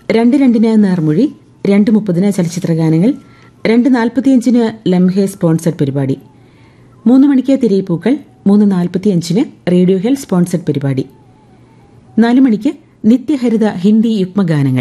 രണ്ട് രണ്ടിന് നേർമൊഴി രണ്ട് മുപ്പതിന് ചലച്ചിത്രഗാനങ്ങൾ രണ്ട് നാൽപ്പത്തിയഞ്ചിന് ലംഹെ സ്പോൺസർഡ് പരിപാടി മൂന്ന് മണിക്ക് തിരയിപ്പൂക്കൾ മൂന്ന് നാൽപ്പത്തിയഞ്ചിന് റേഡിയോ ഹെൽ സ്പോൺസർഡ് പരിപാടി നാല് മണിക്ക് നിത്യഹരിത ഹിന്ദി യുഗ്മഗാനങ്ങൾ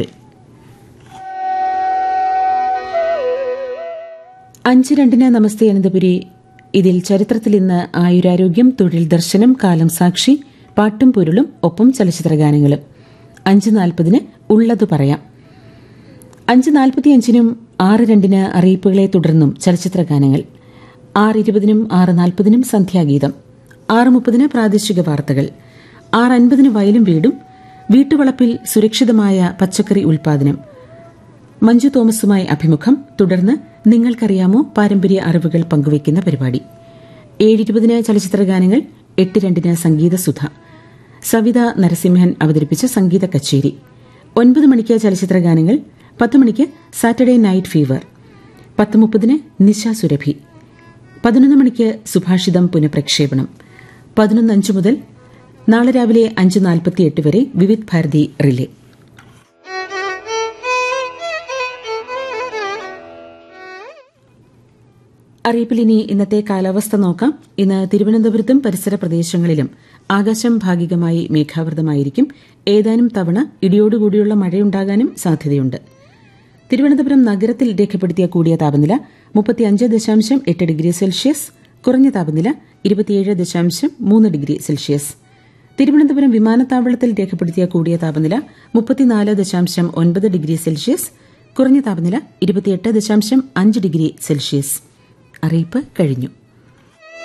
അഞ്ച് രണ്ടിന് നമസ്തേ അനന്തപുരി ഇതിൽ ചരിത്രത്തിൽ ഇന്ന് ആയുരാരോഗ്യം തൊഴിൽ ദർശനം കാലം സാക്ഷി പാട്ടും പൊരുളും ഒപ്പം ചലച്ചിത്രഗാനങ്ങളും അഞ്ച് നാൽപ്പതിന് ഉള്ളത് പറയാം അഞ്ച് നാൽപ്പത്തിയഞ്ചിനും ആറ് രണ്ടിന് അറിയിപ്പുകളെ തുടർന്നും ചലച്ചിത്രഗാനങ്ങൾ ആറ് ഇരുപതിനും ആറ് നാൽപ്പതിനും സന്ധ്യാഗീതം ആറ് മുപ്പതിന് പ്രാദേശിക വാർത്തകൾ ആറ് അൻപതിന് വയലും വീടും വീട്ടുവളപ്പിൽ സുരക്ഷിതമായ പച്ചക്കറി ഉൽപാദനം മഞ്ജു തോമസുമായി അഭിമുഖം തുടർന്ന് നിങ്ങൾക്കറിയാമോ പാരമ്പര്യ അറിവുകൾ പങ്കുവയ്ക്കുന്ന പരിപാടി ഏഴിരുപതിന് ചലച്ചിത്രഗാനങ്ങൾ എട്ട് രണ്ടിന് സംഗീതസുധ സവിത നരസിംഹൻ അവതരിപ്പിച്ച സംഗീത കച്ചേരി ഒൻപത് മണിക്ക് ചലച്ചിത്രഗാനങ്ങൾ പത്ത് മണിക്ക് സാറ്റർഡേ നൈറ്റ് ഫീവർ പത്ത് മുപ്പതിന് നിശ സുരഭി പതിനൊന്ന് മണിക്ക് സുഭാഷിതം പുനഃപ്രക്ഷേപണം പതിനൊന്ന് അഞ്ച് മുതൽ നാളെ രാവിലെ അഞ്ച് നാൽപ്പത്തിയെട്ട് വരെ വിവിധ് ഭാരതി റിലേ അറിയിപ്പിൽ ഇനി ഇന്നത്തെ കാലാവസ്ഥ നോക്കാം ഇന്ന് തിരുവനന്തപുരത്തും പരിസര പ്രദേശങ്ങളിലും ആകാശം ഭാഗികമായി മേഘാവൃതമായിരിക്കും ഏതാനും തവണ ഇടിയോടുകൂടിയുള്ള മഴയുണ്ടാകാനും സാധ്യതയുണ്ട് തിരുവനന്തപുരം നഗരത്തിൽ രേഖപ്പെടുത്തിയ കൂടിയ താപനില മുപ്പത്തിയഞ്ച് ദശാംശം എട്ട് ഡിഗ്രി സെൽഷ്യസ് കുറഞ്ഞ താപനില ഇരുപത്തിയേഴ് ദശാംശം മൂന്ന് ഡിഗ്രി സെൽഷ്യസ് തിരുവനന്തപുരം വിമാനത്താവളത്തിൽ രേഖപ്പെടുത്തിയ കൂടിയ താപനില മുപ്പത്തിനാല് ദശാംശം ഒൻപത് ഡിഗ്രി സെൽഷ്യസ് കുറഞ്ഞ താപനില ഇരുപത്തിയെട്ട് ദശാംശം അഞ്ച് ഡിഗ്രി സെൽഷ്യസ് അറിയിപ്പ് കഴിഞ്ഞു